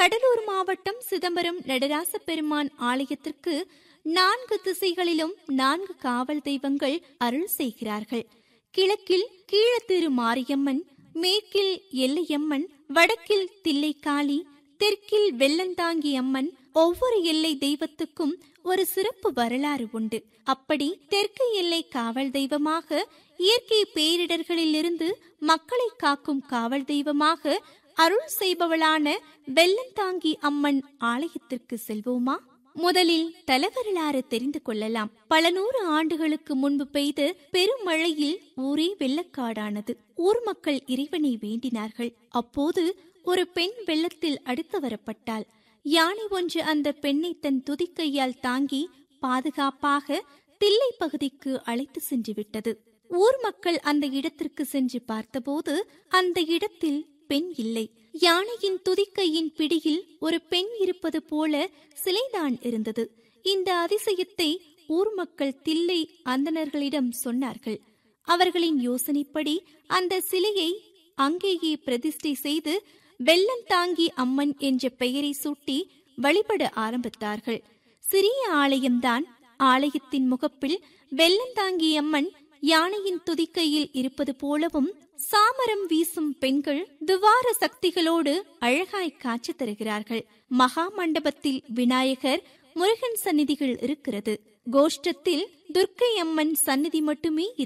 கடலூர் மாவட்டம் சிதம்பரம் நடராச பெருமான் ஆலயத்திற்கு நான்கு திசைகளிலும் நான்கு காவல் தெய்வங்கள் அருள் செய்கிறார்கள் கிழக்கில் கீழத்திரு மாரியம்மன் மேற்கில் எல்லையம்மன் வடக்கில் தில்லைக்காளி தெற்கில் வெள்ளந்தாங்கி அம்மன் ஒவ்வொரு எல்லை தெய்வத்துக்கும் ஒரு சிறப்பு வரலாறு உண்டு அப்படி தெற்கு எல்லை காவல் தெய்வமாக இயற்கை பேரிடர்களிலிருந்து மக்களை காக்கும் காவல் தெய்வமாக அருள் செய்பவளான வெள்ளந்தாங்கி அம்மன் ஆலயத்திற்கு செல்வோமா முதலில் தலவரலாறு தெரிந்து கொள்ளலாம் பல நூறு ஆண்டுகளுக்கு முன்பு பெய்த பெருமழையில் ஊரே வெள்ளக்காடானது ஊர் மக்கள் இறைவனை வேண்டினார்கள் அப்போது ஒரு பெண் வெள்ளத்தில் அடுத்து வரப்பட்டாள் யானை ஒன்று அந்த பெண்ணை தன் துதிக்கையால் தாங்கி பாதுகாப்பாக தில்லை பகுதிக்கு அழைத்து சென்று விட்டது ஊர் மக்கள் அந்த இடத்திற்கு சென்று பார்த்தபோது அந்த இடத்தில் பெண் இல்லை யானையின் துதிக்கையின் பிடியில் ஒரு பெண் இருப்பது போல சிலைதான் இருந்தது இந்த அதிசயத்தை ஊர் மக்கள் தில்லை அந்தணர்களிடம் சொன்னார்கள் அவர்களின் யோசனைப்படி அந்த சிலையை அங்கேயே பிரதிஷ்டை செய்து வெள்ளந்தாங்கி அம்மன் என்ற பெயரை சூட்டி வழிபட ஆரம்பித்தார்கள் சிறிய ஆலயம்தான் ஆலயத்தின் முகப்பில் வெள்ளந்தாங்கி அம்மன் யானையின் துதிக்கையில் இருப்பது போலவும் சாமரம் வீசும் பெண்கள் துவார சக்திகளோடு அழகாய் காட்சி தருகிறார்கள் மகா மண்டபத்தில் விநாயகர் முருகன் சந்நிதிகள் இருக்கிறது கோஷ்டத்தில் துர்க்கை அம்மன் சந்நிதி மட்டுமே